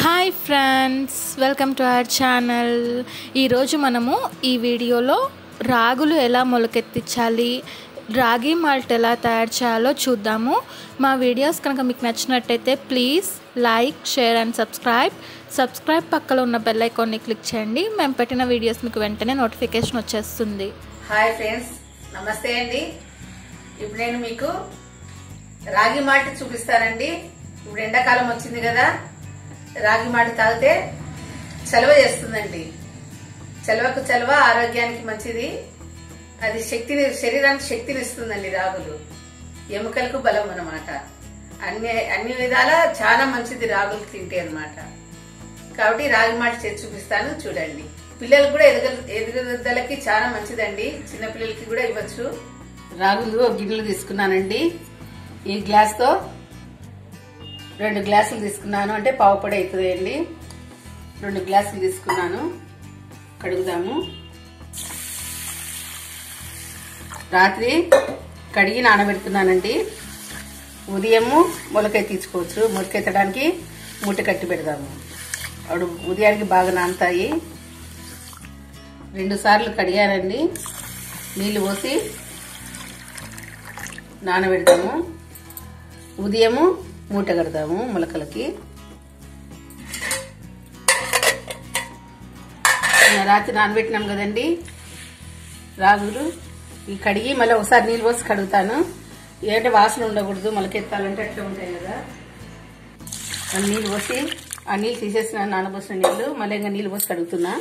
hi friends welcome to our channel ఈరోజు మనము ఈ వీడియోలో రాగులు ఎలా మొలకెత్తించాలి రాగి మాల్ట్ ఎలా తయారు చేయాలో చూద్దాము మా వీడియోస్ కనుక మీకు నచ్చినట్టయితే please like share and subscribe subscribe పక్కలో ఉన్న బెల్ ఐకాన్ని క్లిక్ చేయండి మేము పెట్టిన వీడియోస్ మీకు వెంటనే నోటిఫికేషన్ వచ్చేస్తుంది హాయ్ ఫ్రెండ్స్ నమస్తే అండి ఇప్పుడు నేను మీకు రాగి మాల్ట్ చూపిస్తానండి ఇప్పుడు ఎండాకాలం వచ్చింది కదా రాగి మాల్ట్ తాగితే చలవ చేస్తుందండి చలవకు చలవ ఆరోగ్యానికి మంచిది అది శక్తిని శరీరానికి శక్తిని ఇస్తుందండి రాగులు ఎముకలకు బలం అన్నమాట అన్ని అన్ని విధాల చాలా మంచిది రాగులు తింటే అన్నమాట కాబట్టి రాగి మాల్ట్ చేసి చూపిస్తాను చూడండి పిల్లలకు కూడా ఎదుగ ఎదుగుదలకి చాలా మంచిదండి చిన్న పిల్లలకి కూడా ఇవ్వచ్చు రాగులు ఒక గిన్నెలు తీసుకున్నానండి ఈ గ్లాస్ తో రెండు గ్లాసులు తీసుకున్నాను అంటే పావు పొడి అవుతుంది అండి రెండు గ్లాసులు తీసుకున్నాను కడుగుదాము రాత్రి కడిగి నానబెడుతున్నానండి ఉదయము మొలకై తీసుకోవచ్చు మొలకెత్తడానికి మూట కట్టి పెడదాము అప్పుడు ఉదయానికి బాగా నానుతాయి రెండు సార్లు కడిగానండి నీళ్లు పోసి నానబెడతాము ఉదయము మూట కడతాము మొలకలకి రాత్రి నానబెట్టినాం కదండి రాగులు ఈ కడిగి మళ్ళీ ఒకసారి నీళ్ళు పోసి కడుగుతాను ఏంటంటే వాసన ఉండకూడదు మొలకెత్తాలంటే అట్లా ఉంటాయి కదా ఆ నీళ్ళు పోసి ఆ నీళ్ళు తీసేసిన నానబోసిన నీళ్ళు మళ్ళీ ఇంకా నీళ్ళు పోసి కడుగుతున్నా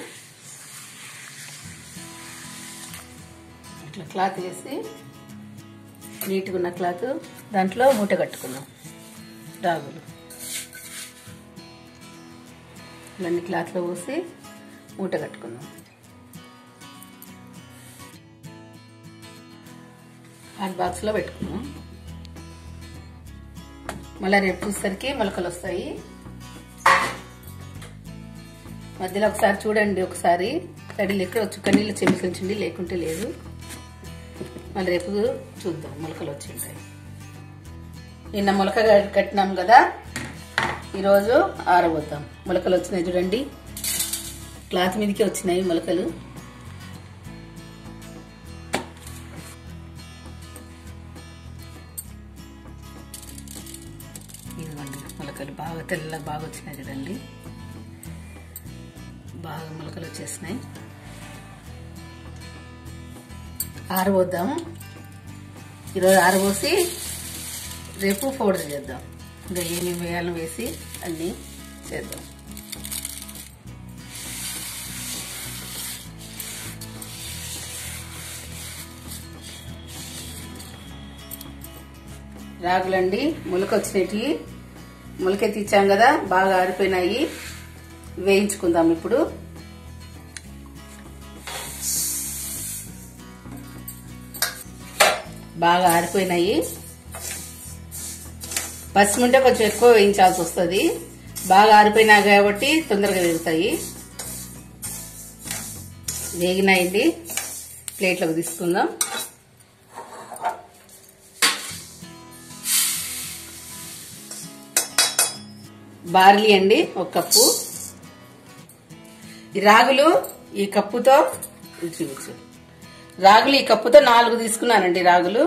ఇట్లా క్లాత్ వేసి నీట్గా ఉన్న క్లాత్ దాంట్లో మూట కట్టుకున్నాం రాగులు ఇవన్నీ క్లాత్లో పోసి మూట కట్టుకున్నాం హాట్ బాక్స్లో పెట్టుకున్నాం మళ్ళీ రేపు చూసరికి మొలకలు వస్తాయి మధ్యలో ఒకసారి చూడండి ఒకసారి తడి లెక్క చుక్క నీళ్ళు చెమికించండి లేకుంటే లేదు మళ్ళీ రేపు చూద్దాం మొలకలు వచ్చి ఉంటాయి నిన్న మొలక కట్టినాం కదా ఈరోజు ఆరబోతాం మొలకలు వచ్చినాయి చూడండి క్లాత్ మీదకి వచ్చినాయి మొలకలు ఇదిగోండి మొలకలు బాగా తెల్ల బాగా వచ్చినాయి చూడండి బాగా మొలకలు వచ్చేసినాయి ఆరబోద్దాము ఈరోజు ఆరబోసి రేపు పౌడర్ చేద్దాం ఇంకా ఏమేమి వేయాలని వేసి అన్నీ చేద్దాం రాగులండి మొలక వచ్చినవి మొలకెత్తి ఇచ్చాం కదా బాగా ఆరిపోయినాయి వేయించుకుందాం ఇప్పుడు బాగా ఆరిపోయినాయి పచ్చిమింటే కొంచెం ఎక్కువ వేయించాల్సి వస్తుంది బాగా ఆరిపోయినా కాబట్టి తొందరగా వేగుతాయి వేగినాయండి ప్లేట్లోకి తీసుకుందాం బార్లీ అండి ఒక కప్పు ఈ రాగులు ఈ కప్పుతో చూపించు రాగులు ఈ కప్పుతో నాలుగు తీసుకున్నానండి రాగులు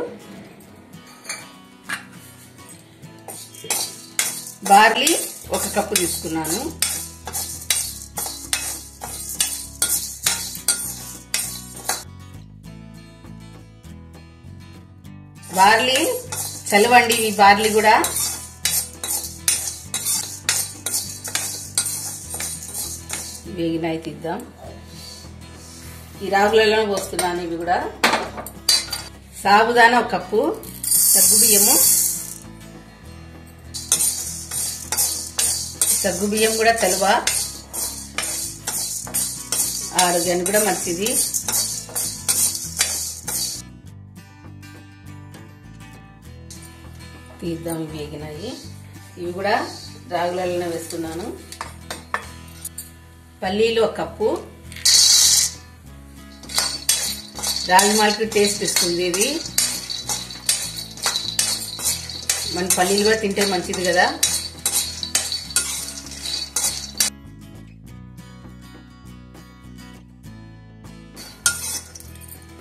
బార్లీ ఒక కప్పు తీసుకున్నాను బార్లీ చలవండి ఈ బార్లీ కూడా వేగినాయి తీద్దాం ఈ రాగులలో పోస్తున్నాను ఇవి కూడా సాబుదానా ఒక కప్పు సగ్గు బియ్యము సగ్గు బియ్యం కూడా తెలవ ఆరోగ్యానికి కూడా మంచిది తీద్దాం ఇవి వేగినాయి ఇవి కూడా రాగులలో వేస్తున్నాను పల్లీలు ఒక కప్పు రాగి మాల్కి టేస్ట్ ఇస్తుంది ఇది మన పల్లీలు కూడా తింటే మంచిది కదా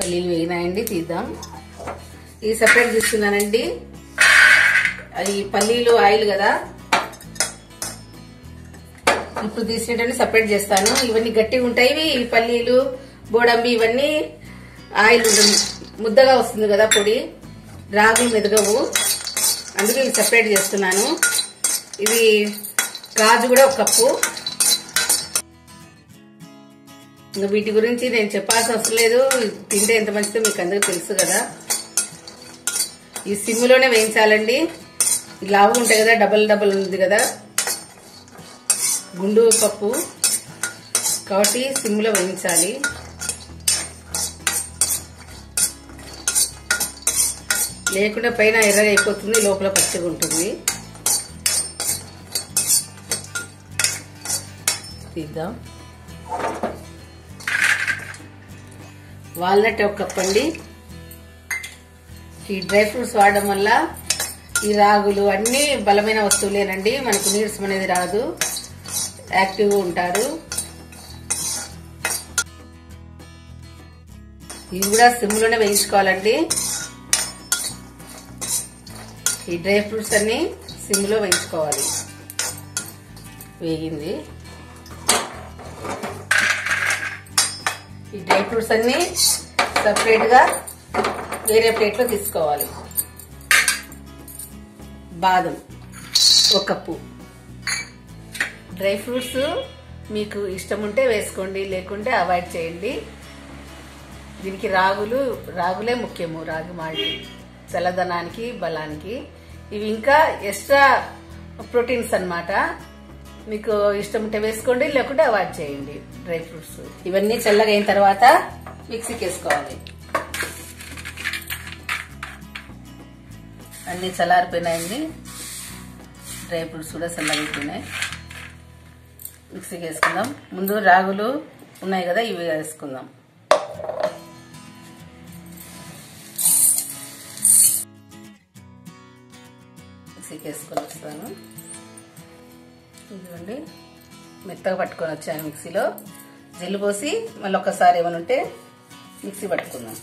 పల్లీలు వేగినాయండి తీద్దాం ఇది సపరేట్ తీసుకున్నానండి అది పల్లీలు ఆయిల్ కదా ఇప్పుడు తీసినటువంటి సపరేట్ చేస్తాను ఇవన్నీ గట్టిగా ఉంటాయి ఇవి ఈ పల్లీలు బోడంబి ఇవన్నీ ఆయిల్ ముద్దగా వస్తుంది కదా పొడి రాగులు మెదగవు అందుకే ఇవి సపరేట్ చేస్తున్నాను ఇది గాజు కూడా ఒక కప్పు ఇంకా వీటి గురించి నేను చెప్పాల్సిన అవసరం లేదు తింటే ఎంత మంచిదో మీకు అందరికీ తెలుసు కదా ఈ సిమ్లోనే వేయించాలండి ఈ లావుగా ఉంటాయి కదా డబల్ డబల్ ఉంది కదా గుండు పప్పు కాబట్టి సిమ్లో వేయించాలి లేకుండా పైన ఎర్రగా అయిపోతుంది లోపల పచ్చిగా ఉంటుంది తీద్దాం వాల్నట్ ఒక కప్ అండి ఈ డ్రై ఫ్రూట్స్ వాడడం వల్ల ఈ రాగులు అన్ని బలమైన వస్తువులేనండి మనకు నీరసం అనేది రాదు యాక్టివ్గా ఉంటారు ఇవి కూడా సిమ్లోనే వేయించుకోవాలండి ఈ డ్రై ఫ్రూట్స్ అన్ని సిమ్లో వేయించుకోవాలి వేగింది ఈ డ్రై ఫ్రూట్స్ అన్ని సపరేట్గా వేరే ప్లేట్లో తీసుకోవాలి బాదం ఒక కప్పు డ్రై ఫ్రూట్స్ మీకు ఇష్టం ఉంటే వేసుకోండి లేకుంటే అవాయిడ్ చేయండి దీనికి రాగులు రాగులే ముఖ్యము రాగి మాల్ట్ చల్లదనానికి బలానికి ఇవి ఇంకా ఎక్స్ట్రా ప్రోటీన్స్ అన్నమాట మీకు ఇష్టం ఉంటే వేసుకోండి లేకుంటే అవాయిడ్ చేయండి డ్రై ఫ్రూట్స్ ఇవన్నీ చల్లగా అయిన తర్వాత మిక్సీకి వేసుకోవాలి అన్ని చల్లారిపోయినాయండి డ్రై ఫ్రూట్స్ కూడా చల్లగైపోయినాయి మిక్సీకి వేసుకుందాం ముందు రాగులు ఉన్నాయి కదా ఇవి వేసుకుందాం మిక్సీకి వేసుకొని వస్తాను ఇదిగోండి మెత్తగా పట్టుకొని వచ్చాను మిక్సీలో జల్లు పోసి మళ్ళీ ఒక్కసారి ఏమైనా ఉంటే మిక్సీ పట్టుకుందాం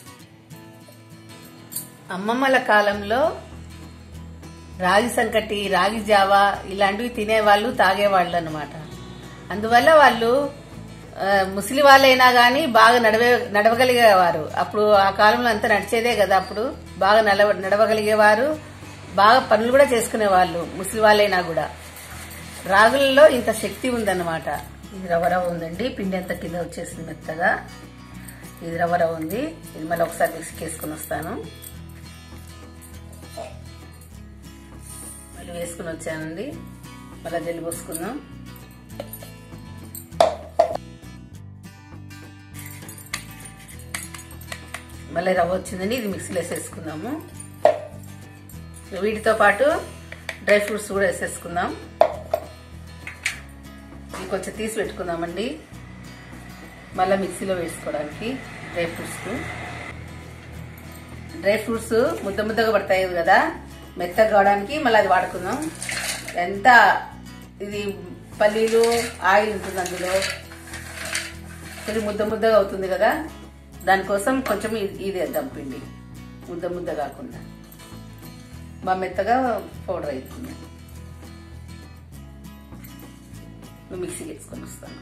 అమ్మమ్మల కాలంలో రాగి సంకటి రాగి జావా ఇలాంటివి తినేవాళ్ళు తాగేవాళ్ళు అనమాట అందువల్ల వాళ్ళు ఆ, ముసలి వాళ్ళైనా కానీ బాగా నడవే నడవగలిగేవారు అప్పుడు ఆ కాలంలో అంతా నడిచేదే కదా అప్పుడు బాగా నడవ నడవగలిగేవారు బాగా పనులు కూడా చేసుకునేవాళ్ళు ముసలి వాళ్ళైనా కూడా రాగులలో ఇంత శక్తి ఉందన్నమాట ఇది రవ్వ రవ్వ ఉందండి పిండి అంతా కింద వచ్చేసింది మెత్తగా ఇది రవ్వ రవ్వ ఉంది ఇది మళ్ళీ ఒకసారి మిక్సీకి వేసుకుని వస్తాను మళ్ళీ వేసుకుని వచ్చానండి మళ్ళీ జల్లి పోసుకుందాం మళ్ళీ రవ్వ వచ్చిందండి ఇది మిక్సీలో వేసేసుకుందాము వీటితో పాటు డ్రై ఫ్రూట్స్ కూడా వేసేసుకుందాం ఇవి కొంచెం తీసి పెట్టుకుందామండి మళ్ళీ మిక్సీలో వేసుకోవడానికి డ్రై ఫ్రూట్స్ డ్రై ఫ్రూట్స్ ముద్ద ముద్దగా పడతాయి కదా మెత్తగా కావడానికి మళ్ళీ అది వాడుకుందాం ఎంత ఇది పల్లీలు ఆయిల్ ఉంటుంది అందులో కొంచెం ముద్ద ముద్దగా అవుతుంది కదా దానికోసం కొంచెం ఇది ఇది వేద్దాం పిండి ముద్ద ముద్ద కాకుండా బాగా మెత్తగా పౌడర్ అవుతుంది మిక్సీకి వేసుకొని వస్తాను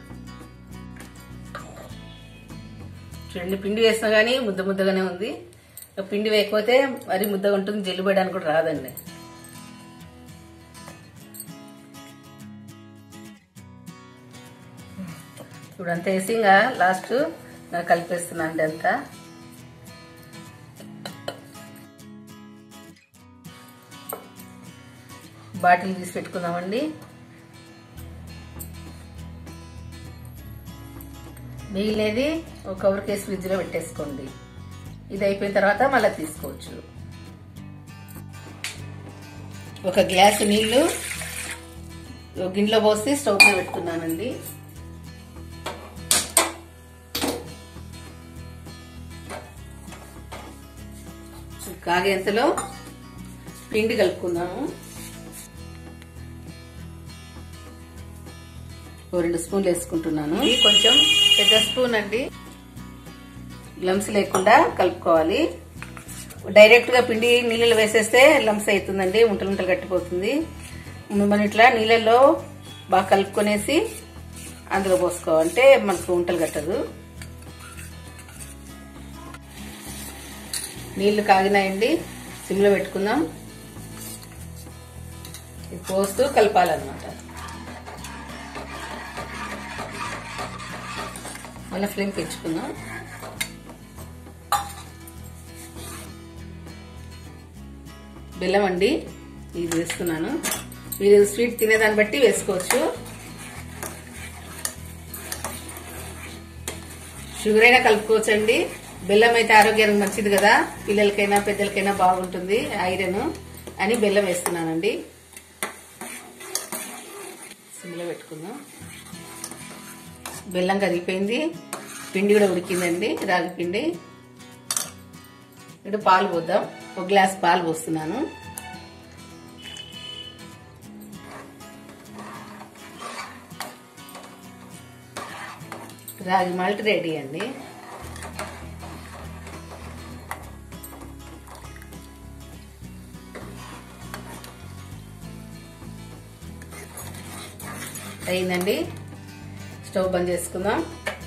చూడండి పిండి వేసినా కానీ ముద్ద ముద్దగానే ఉంది ఇక పిండి వేయకపోతే మరి ముద్దగా ఉంటుంది జల్లు వేయడానికి కూడా రాదండి ఇప్పుడు అంతా వేసి ఇంకా లాస్ట్ కలిపేస్తున్నా అండి అంతా బాటిల్ తీసి పెట్టుకుందామండి మిగిలినది ఒక కవర్ కేసు ఫ్రిడ్జ్లో పెట్టేసుకోండి ఇది అయిపోయిన తర్వాత మళ్ళీ తీసుకోవచ్చు ఒక గ్లాసు నీళ్లు ఒక గిన్నెలో పోసి స్టవ్ మీద పెట్టుకున్నానండి కాగేంతలో పిండి కలుపుకుందాము ఓ రెండు స్పూన్లు వేసుకుంటున్నాను ఇది కొంచెం పెద్ద స్పూన్ అండి లమ్స్ లేకుండా కలుపుకోవాలి డైరెక్ట్ గా పిండి నీళ్ళలో వేసేస్తే లమ్స్ అవుతుందండి ఉంటలు ఉంటలు కట్టిపోతుంది మనం ఇట్లా నీళ్ళల్లో బాగా కలుపుకొనేసి అందులో పోసుకోవాలంటే మనకు ఉంటలు కట్టదు నీళ్లు కాగినాయండి సిమ్లో పెట్టుకుందాం ఇది పోస్తూ కలపాలన్నమాట మళ్ళీ ఫ్లేమ్ పెంచుకుందాం బెల్లం అండి ఇది వేస్తున్నాను మీరు స్వీట్ తినేదాన్ని బట్టి వేసుకోవచ్చు షుగర్ అయినా కలుపుకోవచ్చు అండి బెల్లం అయితే ఆరోగ్యానికి మంచిది కదా పిల్లలకైనా పెద్దలకైనా బాగుంటుంది ఐరన్ అని బెల్లం వేస్తున్నానండి సిమ్లో పెట్టుకుందాం బెల్లం కరిగిపోయింది పిండి కూడా ఉడికిందండి రాగి పిండి ఇప్పుడు పాలు పోద్దాం ఒక గ్లాస్ పాలు పోస్తున్నాను రాగి మాల్ట్ రెడీ అండి అయిందండి స్టవ్ బంద్ చేసుకుందాం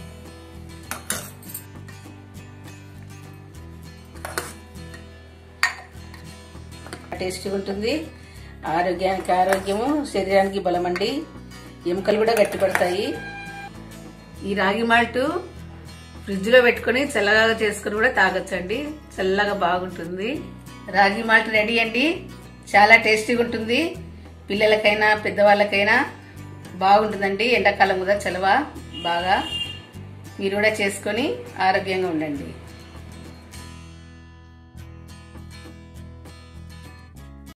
టేస్టీగా ఉంటుంది ఆరోగ్యానికి ఆరోగ్యము శరీరానికి బలమండి ఎముకలు కూడా గట్టిపడతాయి ఈ రాగి మాల్ట్ ఫ్రిడ్జ్ లో పెట్టుకుని చల్లగా చేసుకుని కూడా తాగొచ్చండి చల్లగా బాగుంటుంది రాగి మాల్ట్ రెడీ అండి చాలా టేస్టీగా ఉంటుంది పిల్లలకైనా పెద్దవాళ్ళకైనా బాగుంటుందండి ఎండాకాలం కూడా చలవ బాగా మీరు కూడా చేసుకొని ఆరోగ్యంగా ఉండండి